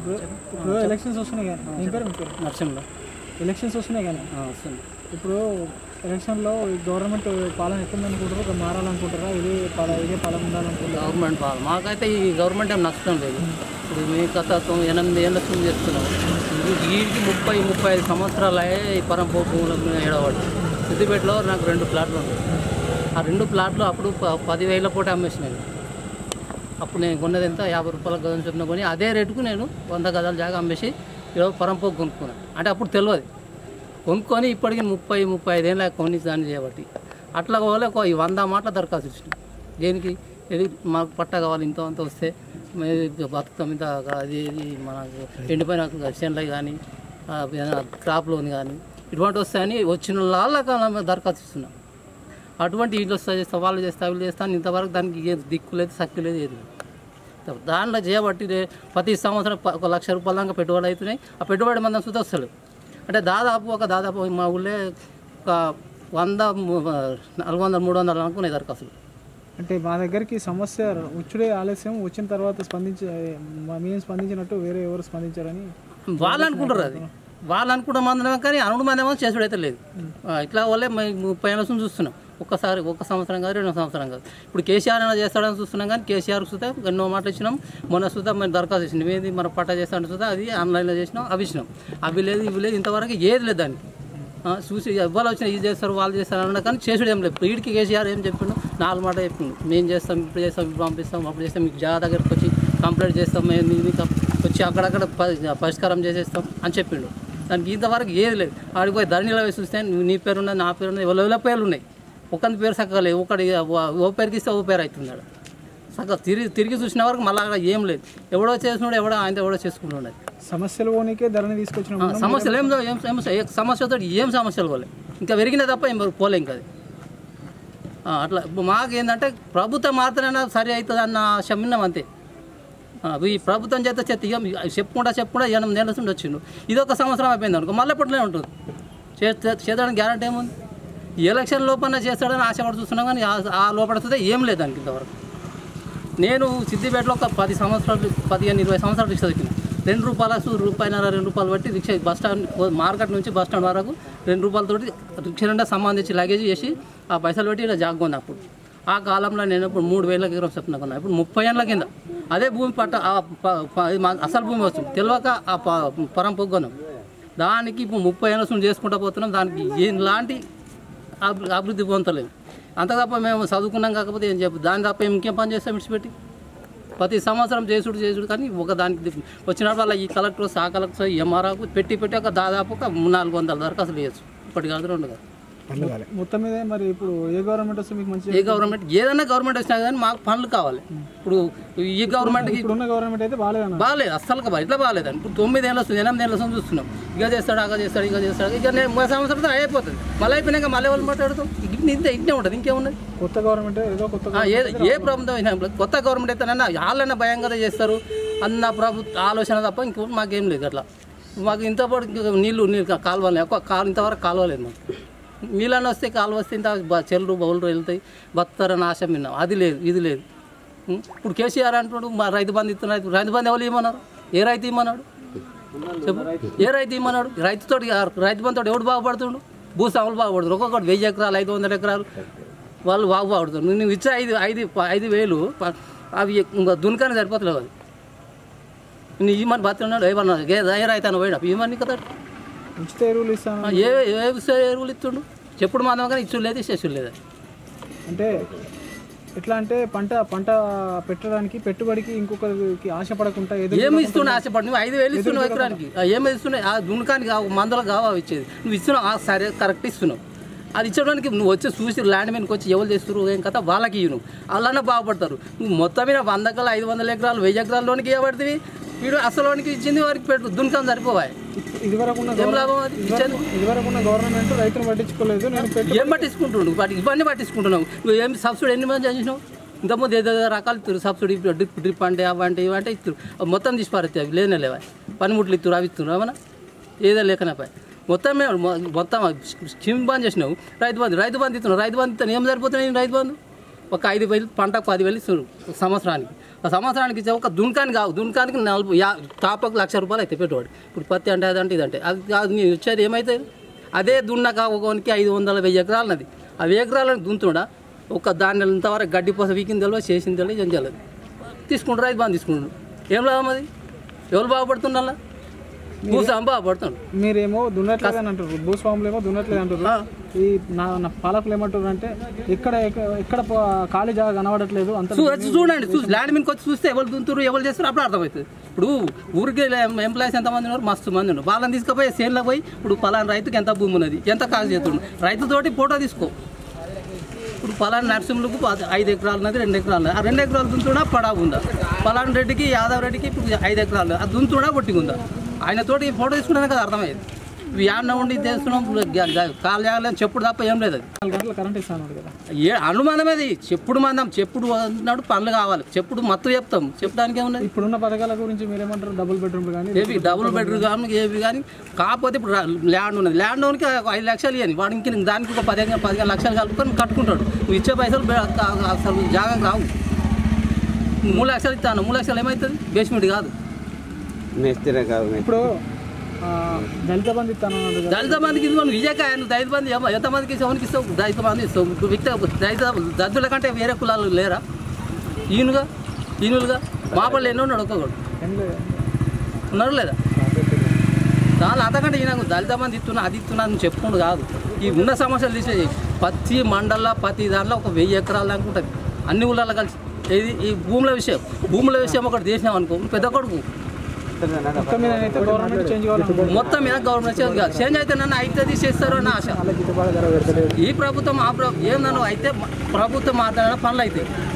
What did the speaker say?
ఇప్పుడు ఇప్పుడు ఎలక్షన్స్ వస్తున్నాయి కానీ ఏం పేరు మీ పేరు నర్సింహలో ఎలక్షన్స్ వస్తున్నాయి కానీ వస్తుంది ఇప్పుడు ఎలక్షన్లో ఈ గవర్నమెంట్ పాలన ఎట్లుంది అనుకుంటారు ఒక మారాలనుకుంటారా ఇదే పాలన ఇదే పాలన ఉండాలనుకుంటారా గవర్నమెంట్ పాలన మాకైతే ఈ గవర్నమెంట్ ఏం నష్టం లేదు ఇప్పుడు మీ గత తొమ్మిది ఎనిమిది ఏళ్ళ నుంచి చేస్తున్నాం ఇది వీడికి ముప్పై ముప్పై ఐదు సంవత్సరాలు అయ్యే ఈ పరంపో భూముల మీద ఏడవాడు సిద్దిపేటలో నాకు రెండు ప్లాట్లు ఉన్నాయి ఆ రెండు ప్లాట్లు అప్పుడు ప- పదివేల పూట అమ్మేసినాను అప్పుడు నేను కొన్నది ఎంత యాభై రూపాయల గజం చొప్పున కొని అదే రేటుకు నేను వంద గజాల జాగా అమ్మేసి ఈరోజు పరంపోకు కొనుక్కున్నాను అంటే అప్పుడు తెలియదు కొనుక్కొని ఇప్పటికి ముప్పై ముప్పై ఐదేళ్ళ కొని దాన్ని చేయబట్టి అట్లా పోలే ఒక ఈ వంద మాటల దరఖాస్తు ఇచ్చిన దేనికి ఇది మాకు పట్ట కావాలి ఇంత అంత వస్తే మేము బతుకుతాం ఇంత అది ఇది మనకు ఎండిపోయిన చేనులు కానీ క్రాప్ లోన్ కానీ ఇటువంటి వస్తాయని వచ్చిన వాళ్ళకి దరఖాస్తు ఇస్తున్నాం అటువంటి ఇల్లు వస్తా చేస్తా వాళ్ళు చేస్తా వీళ్ళు చేస్తాను ఇంతవరకు దానికి ఏ దిక్కు లేదు సక్కు లేదు ఏది లేదు దాంట్లో చేయబట్టి రే- ప్రతి సంవత్సరం ప- ఒక లక్ష రూపాయల దాకా పెట్టుబడి అవుతున్నాయి ఆ పెట్టుబడి మందం సుత వస్తలేదు అంటే దాదాపు ఒక దాదాపు మా ఊళ్ళో ఒక వంద ము- నాలుగు వందల మూడు వందలు అనుకునే దరఖాస్తులు అంటే మా దగ్గరికి సమస్య వచ్చుడే ఆలస్యం వచ్చిన తర్వాత స్పందించే మా మేము స్పందించినట్టు వేరే ఎవరు స్పందించారని వాళ్ళు అనుకుంటారు అది వాళ్ళు అనుకుంటాం మందమే కానీ అనుడు మందేమో చేసుడు అయితే లేదు ఆ, ఇట్లా వల్లే మేము ముప్పై ఏళ్ళ నుంచి చూస్తున్నాం ఒక్కసారి ఒక సంవత్సరం కాదు రెండు సంవత్సరం కాదు ఇప్పుడు కేసీఆర్ అయినా చేస్తాడని చూస్తున్నాం కానీ కేసీఆర్ చూస్తే ఎన్నో మాటలు ఇచ్చినాం మొన్న చూద్దాం మేము దరఖాస్తు ఇచ్చినాం ఏది మన పట్ట చేస్తాడని చూద్దాం అది ఆన్లైన్లో చేసినాం అవి ఇచ్చినాం అవి లేదు ఇవి లేదు ఇంతవరకు ఏది లేదు దానికి ఆ, చూసి ఎవ్వరు వచ్చినా ఇది చేస్తారు వాళ్ళు చేస్తారు అన్నా కానీ చేసుడు ఏం లేదు వీడికి కేసీఆర్ ఏం చెప్పిండు నాలుగు మాట చెప్పిండు మేము చేస్తాం ఇప్పుడు చేస్తాం ఇప్పుడు పంపిస్తాం అప్పుడు చేస్తాం మీకు జాగా దగ్గరకు వచ్చి కంప్లైంట్ చేస్తాం మేము మీ- మీకు వచ్చి అక్కడక్కడ ప- పరిష్కారం చేసేస్తాం అని చెప్పిండు దానికి ఇంతవరకు ఏది లేదు ఆడికి పోయి ధరణిలో వేసి చూస్తే నువ్వు నీ పేరు ఉన్నది నా పేరు ఉన్నది ఎవరి ఎవరి పేర్లు ఉన్నాయి ఒకరి పేరు చక్కగా లేవు ఒకటి ఓ పేరుకి ఇస్తే ఓ పేరు అవుతుంది ఆడ చక్కగా తిరిగి తిరిగి చూసిన వరకు మళ్ళీ అక్కడ ఏం లేదు ఎవడో చేసినాడు ఎవడో ఆయన ఎవడో చేసుకుంటున్నాడు సమస్యలు పోనీకే ధరని తీసుకొచ్చిన ఆ, సమస్యలు ఏం ఏం సమస్య ఏ సమస్యతో ఏం సమస్యలు పోలే ఇంకా పెరిగిన తప్ప ఏం పోలే ఇంకా అది ఆ, అట్లా ఇప్పుడు మాకు ఏంటంటే ప్రభుత్వం మాత్రమే సరి అవుతుంది అన్న శమిన్నాం అంతే ఆ, ఈ ప్రభుత్వం చేత చేత ఇక చెప్పుకుంటా చెప్పుకుంటా ఎనిమిది నెలల నుండి వచ్చిండు ఇది ఒక సంవత్సరం అయిపోయింది అనుకో మళ్ళీ ఎప్పటినే ఉంటుంది చేస్తే చేద్దానికి గ్యారంటీ ఏముంది ఈ ఎలక్షన్ లోపల చేస్తాడని ఆశపడి చూస్తున్నాం కానీ ఆ- ఆ లోపల వస్తే ఏం లేదు దానికి ఇంతవరకు నేను సిద్దిపేటలో ఒక పది సంవత్సరాలు పదిహేను ఇరవై సంవత్సరాలు రిక్షా దొక్కిన రెండు రూపాయల సు- రూపాయిన్నర రెండు రూపాయలు బట్టి రిక్షా బస్ స్టాండ్ మార్కెట్ నుంచి బస్ స్టాండ్ వరకు రెండు రూపాయలతోటి రిక్షా నిండా సంబంధించి లగేజ్ చేసి ఆ పైసలు పెట్టి ఇలా జాగ్గుంది అప్పుడు ఆ కాలంలో నేను ఇప్పుడు మూడు వేల ఎకరం చెప్పిన కొన్నా ఇప్పుడు ముప్పై ఏళ్ళ కింద అదే భూమి పట్ట ఆ ప- ప- ఇది మా అసలు భూమి వస్తుంది తెలియక ఆ ప- పరం పొగ్గొన్నాం దానికి ఇప్పుడు ముప్పై ఏళ్ళ నుంచి చేసుకుంటా పోతున్నాం దానికి ఎలాంటి అభి- అభివృద్ధి పొందలేదు అంత తప్ప మేము చదువుకున్నాం కాకపోతే ఏం చెప్పు దాని తప్ప ఇంకేం పని చేస్తాం విడిచిపెట్టి ప్రతి సంవత్సరం చేసుడు చేసుడు కానీ ఒక దానికి వచ్చినప్పుడు ఈ కలెక్టర్ ఆ కలెక్టర్ ఎంఆర్ఆకు పెట్టి పెట్టి ఒక దాదాపు ఒక నాలుగు వందల దరఖాస్తులు వేయచ్చు ఇప్పటి కాదు రెండు కాదు మొత్తం మీద మరి ఇప్పుడు ఏ గవర్నమెంట్ వస్తే మీకు మంచి ఏ గవర్నమెంట్ ఏదైనా గవర్నమెంట్ వచ్చినా కానీ మాకు పనులు కావాలి ఇప్పుడు ఈ గవర్నమెంట్కి ఇప్పుడున్న గవర్నమెంట్ అయితే బాగాలేదన్న బాగాలేదు అస్సలు బాగా ఇట్లా బాగాలేదండి ఇప్పుడు తొమ్మిది ఏళ్ళ వస్తుంది ఎనిమిది ఏళ్ళ వస్తుంది చూస్తున్నాం ఇక చేస్తాడు అగ చేస్తాడు ఇక చేస్తాడు ఇక నేను మూడు సంవత్సరాలతో అయిపోతుంది మళ్ళీ అయిపోయినాక మళ్ళీ వాళ్ళు మాట్లాడుతాం ఇట్లా ఇంతే ఇట్నే ఉంటుంది ఇంకేమున్నది కొత్త గవర్నమెంట్ ఏదో కొత్త ఆ, ఏ ఏ ప్రభుత్వం అయినా ఇప్పుడు కొత్త గవర్నమెంట్ అయితేనన్నా వాళ్ళైనా భయంగా చేస్తారు అన్న ప్రభుత్వ ఆలోచన తప్ప ఇంకో మాకేం లేదు అట్లా మాకు ఇంత పాటు ఇంక నీళ్ళు నీళ్ళు కాలువలు ఎక్కువ కాలు ఇంతవరకు కాలువలేదు మాకు నీళ్ళని వస్తే కాలువ వస్తే ఇంత బ- చెల్లు బౌలు వెళ్తాయి బతారని ఆశ విన్నాం అది లేదు ఇది లేదు ఉం? ఇప్పుడు కేసీఆర్ అంటున్నాడు మా రైతు బంధు ఇస్తున్నారు రైతు బంధు ఎవరు ఇవ్వమన్నారు ఏ రైతు ఇవ్వమన్నాడు చెప్పు ఏ రైతు ఇవ్వమన్నాడు రైతుతో రైతు బంధుతో ఎవడు బాగుపడుతుండు భూస్వాములు బాగుపడుతుంది ఒక్కొక్కటి వెయ్యి ఎకరాలు ఐదు వందల ఎకరాలు వాళ్ళు బాగుపడుతారు నువ్వు ఇచ్చే ఐదు ఐదు ఐదు వేలు ప- అవి ఇంకా దున్కానే సరిపోతలేవు అది నువ్వు ఇవ్వమని బతున్నాడు ఏమన్నా ఏ రైతాను పోయినా ఇవ్వమని కదా ఉచిత ఎరువులు ఇస్తాను ఆ, ఏ ఏ ఎరువులు ఇస్తుండు చెప్పుడు మాత్రం కానీ ఇచ్చుడు లేదు ఇచ్చేసుడు లేదు అంటే ఎట్లా అంటే పంట పంట పెట్టడానికి పెట్టుబడికి ఇంకొకరికి ఆశపడకుండా ఏదో ఏమి ఇస్తున్నావు ఆశపడి నువ్వు ఐదు వేలు ఇస్తున్నావు ఎకరానికి ఆ, ఏమి ఇస్తున్నావు ఆ దున్కానికి కావు మందులకు కావా ఇచ్చేది నువ్వు ఇస్తున్నావు ఆ, సరే కరెక్ట్ ఇస్తున్నావు అది ఇచ్చడానికి నువ్వు వచ్చి చూసి ల్యాండ్ మీదకి వచ్చి ఎవరు చేస్తారు ఏం కథ వాళ్ళకి ఇవ్వు నువ్వు అలానే బాగుపడతారు నువ్వు మొత్తం మీద వంద ఎకరాలు ఐదు వందల ఎకరాలు వెయ్యి ఎకరాల్లోనికి ఇవ్వబడుతుంది వీడు అసలునికి ఇచ్చింది వారికి పెట్టు దున్కం సరిపోవాలి ఇదివరకు ఉన్న ఏం లాభం అది ఇచ్చేది ఇదివరకు ఉన్న గవర్నమెంట్ రైతును పట్టించుకోలేదు నేను పెట్టు ఏం పట్టించుకుంటుండు వాటి ఇవన్నీ పట్టించుకుంటున్నావు నువ్వు ఏం సబ్సిడీ ఎన్ని మంది చేసినావు ఇంతకుముందు ఏదో రకాలు ఇస్తారు సబ్సిడీ డ్రిప్ డ్రిప్ అంటే అవంటే ఇవంటే ఇస్తారు అవి మొత్తం తీసి పారేస్తాయి అవి లేనే లేవా పనిముట్లు ఇస్తారు అవి ఇస్తున్నారు ఏమన్నా ఏదో లేకనే పై మొత్తం మేము మొ- మొత్తం స్కీమ్ బంద్ చేసినావు రైతు బంధు రైతు బంధు ఇస్తున్నావు రైతు బంధు ఇస్తాను ఏం సరిపోతున్నాయి రైతు బంధు ఒక ఐదు వేలు పంటకు పది వేలు ఇస్తున్నారు ఒక సంవత్సరానికి ఒక సంవత్సరానికి ఇచ్చే ఒక దున్కానికి కావు దున్కానికి నలభై యా టాపకు లక్ష రూపాయలు అయితే పెట్టుబడి ఇప్పుడు పత్తి అంటే అదంటే ఇదంటే అది అది నీ వచ్చేది ఏమవుతుంది అదే దున్నక ఒకనికి ఐదు వందల వెయ్యి ఎకరాలు ఉన్నది ఆ వెయ్యి ఎకరాలను దున్తుండా ఒక దాన్ని ఇంతవరకు గడ్డి పోస వీకింది తెలియదు చేసింది తెలియదు ఏం తెలియదు తీసుకుంటారు రైతు బాగా తీసుకుంటారు ఏం లాభం అది ఎవరు బాగుపడుతుండాలా భూస్వామి బాగుపడుతుండు మీరేమో దున్నట్లేదు అని అంటారు భూస్వాములు ఏమో దున్నట్లేదు అంటారు ఆ. ఈ నా నా పాలకులు ఏమంటారు అంటే ఇక్కడ ఎక్క- ఎక్కడ పో- ఖాళీ జాగా కనబడట్లేదు అంత చూ- వచ్చి చూడండి చూసి ల్యాండ్ మీదకి వచ్చి చూస్తే ఎవరు దుంతురు ఎవరు చేస్తారు అప్పుడు అర్థమవుతుంది ఇప్పుడు ఊరికి ఎంప్లాయీస్ ఎంతమంది ఉన్నారు మస్తు మంది ఉన్నారు వాళ్ళని తీసుకుపోయి సేన్లో పోయి ఇప్పుడు పలానా రైతుకి ఎంత భూమి ఉన్నది ఎంత కాదు చేస్తుండు రైతుతోటి ఫోటో తీసుకో ఇప్పుడు పలానా నరసింహులకు ప- ఐదు ఎకరాలు ఉన్నది రెండు ఎకరాలు ఉన్నది ఆ రెండు ఎకరాలు దుంతుడా పడా ఉందా పలానా రెడ్డికి యాదవ్ రెడ్డికి ఇప్పుడు ఐదు ఎకరాలు ఉన్నది. ఆ దుంతుడా పొట్టిగా ఉందా ఆయన తోటి ఫోటో తీసుకున్నాను కదా అర్థమయ్యేది ఇవి యాన్న ఉండి చేస్తున్నాం కాలు జాగలేని చెప్పుడు తప్ప ఏం లేదు అది నాలుగు గంటల కరెంట్ ఇస్తాను కదా ఏ అనుమానమేది చెప్పుడు మందం చెప్పుడు అన్నాడు పనులు కావాలి చెప్పుడు మత్తు చెప్తాం చెప్పడానికి ఏమున్నది ఇప్పుడున్న పథకాల గురించి మీరేమంటారు డబుల్ బెడ్రూమ్లు కానీ ఏవి డబుల్ బెడ్రూమ్ కానీ ఏవి కానీ కాకపోతే ఇప్పుడు రా- ల్యాండ్ ఉన్నది ల్యాండ్ ఓన్కి ఒక ఐదు లక్షలు ఇవ్వని వాడు ఇంక దానికి ఒక పదిహేను పదిహేను లక్షలు కలుపుకొని కట్టుకుంటాడు నువ్వు ఇచ్చే పైసలు బే- కా- అసలు జాగా రావు మూడు లక్షలు ఇస్తాను మూడు లక్షలు ఏమవుతుంది బేస్మెంట్ కాదు మేస్త్రి కాదు ఇప్పుడు ఆ, దళిత బంధు ఇస్తాను అన్నారు కదా దళిత మందికి ఇది నువ్వు విజయకాయ నువ్వు దళిత మంది ఏమో ఎంతమందికి ఎవరికి ఇస్తావు దళిత మంది ఇస్తావు ఇప్పుడు వ్యక్తి దళిత దళితుల కంటే వేరే కులాలు లేరా ఈయనుగా ఈయనులుగా మా పళ్ళు ఎన్నో ఉన్నాడు ఒక్కొక్కడు ఏం లేదు ఉన్నారు లేదా దాని అంతకంటే ఈయన దళిత మంది ఇస్తున్నా అది ఇస్తున్నా అని చెప్పుకుంటూ కాదు ఈ ఉన్న సమస్యలు తీసేది ప్రతి మండల ప్రతి దాంట్లో ఒక వెయ్యి ఎకరాలు దాకా ఉంటుంది అన్ని ఊళ్ళల్లో కలిసి ఇది ఈ భూముల విషయం భూముల విషయం ఒకటి చేసినాం అనుకో పెద్ద కొడుకు మొత్తం మీద అయితే గవర్నమెంట్ చేంజ్ కావాలనుకుంటున్నారు మొత్తం మీద గవర్నమెంట్ చేంజ్ కాదు చేంజ్ అయితే నన్ను అయితే చేస్తారు అన్న ఆశ ఈ ప్రభుత్వం ఆ ప్రభుత్వం ఏందన్నా అయితే ప్రభుత్వం మాట్లాడిన పనులు అయితే